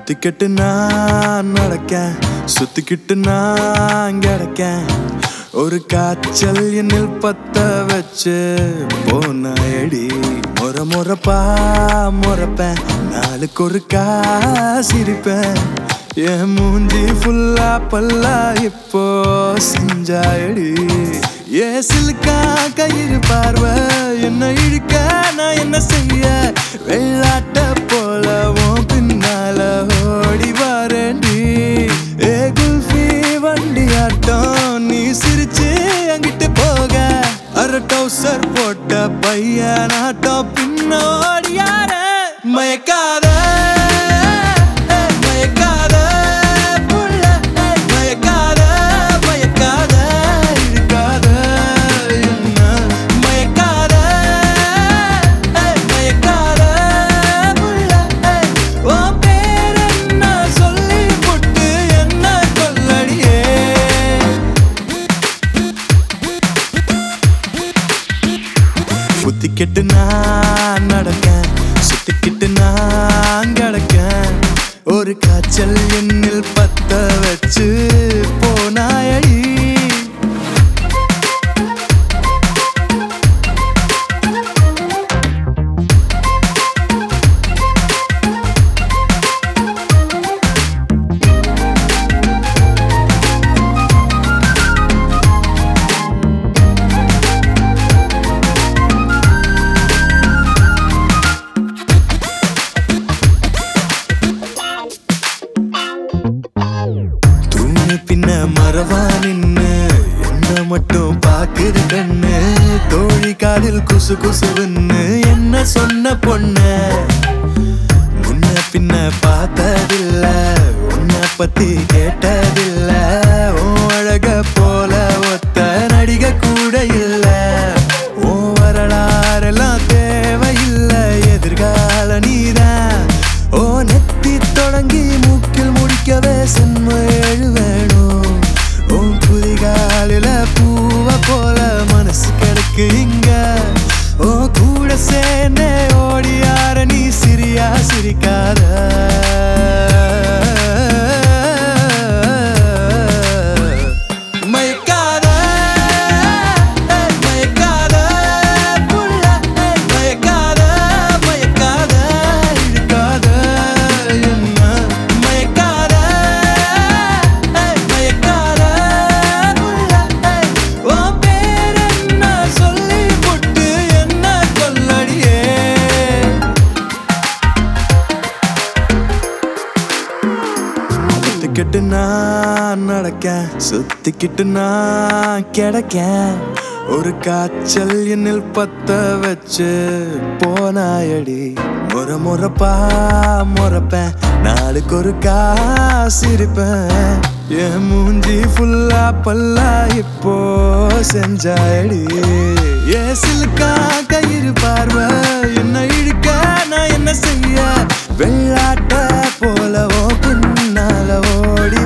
புத்திக்கெட்டு நான் நடக்க சுத்திக்கிட்டு நான் கிடக்கேன் ஒரு காய்ச்சல் என்னில் பத்த வச்சு போனாயடி முறை முறைப்பா முறைப்பேன் நாளுக்கு ஒரு சிரிப்பேன் என் மூஞ்சி ஃபுல்லா பல்லா இப்போ செஞ்சாயடி ஏ சிலுக்கா கயிறு பார்வை என்ன இழுக்க நான் என்ன செய்ய வெள்ளாட்ட போலவும் பின்னால ஓடி வரேன்டி ஏ குல்ஃபி வண்டி ஆட்டம் நீ சிரிச்சு என்கிட்ட போக அரை டவுசர் போட்ட பையன் ஆட்டம் பின்னோடி யார மயக்காத மயக்காத புள்ள மயக்காத மயக்காத இழுக்காத என்ன மயக்காத மயக்காத புள்ள உன் பேர் என்ன சொல்லி புட்டு என்ன கொல்லடியே புத்திக்கிட்டு நான் நடக்கேன் சுத்திக்கிட்டு நான் கிடக்கேன் ஒரு காய்ச்சல் என்னில் பத்த வச்சு போனாயடி தூணு பின்ன மரவா நின்னு என்ன மட்டும் பாக்குது கண்ணு தோழி காதில் குசு குசுன்னு என்ன சொன்ன பொண்ணு முன்ன பின்ன பார்த்ததில்ல உன்னை பத்தி கேட்டதில்ல உன் அழக போல ஒத்த நடிக கூட இல்ல உன் வரலாறெல்லாம் தேவையில்லை எதிர்கால நீதான் ஓ நெத்தி தொடங்கி மூக்கில் முடிக்கவே சென்ம ஏழு வேணும் உன் குதிகாலில பூவ போல மனசு கிடக்கு இங்க ஓ கூட சேர்ந்தே ஓடியார நீ சிரியா சிரிக்காத மயக்காத மயக்காத புள்ள மயக்காத மயக்காத இழுக்காத என்ன மயக்காத மயக்காத புள்ள உன் பேர் என்ன சொல்லி புட்டு என்ன கொல்லடியே சுத்திக்கிட்டு நான் நடக்க சுத்திக்கிட்டு நான் கிடக்கேன் ஒரு காய்ச்சல் என்னில் பத்த வச்சு போனாயடி முறை முறைப்பா முறைப்பேன் நாளுக்கு ஒரு காசிருப்பேன் என் மூஞ்சி ஃபுல்லா பல்லா இப்போ செஞ்சாயடி ஏ சிலுக்கா கயிறு பார்வை என்ன இழுக்க நான் என்ன செய்ய வெள்ளாட்ட போலவோ பின்னால ஓடி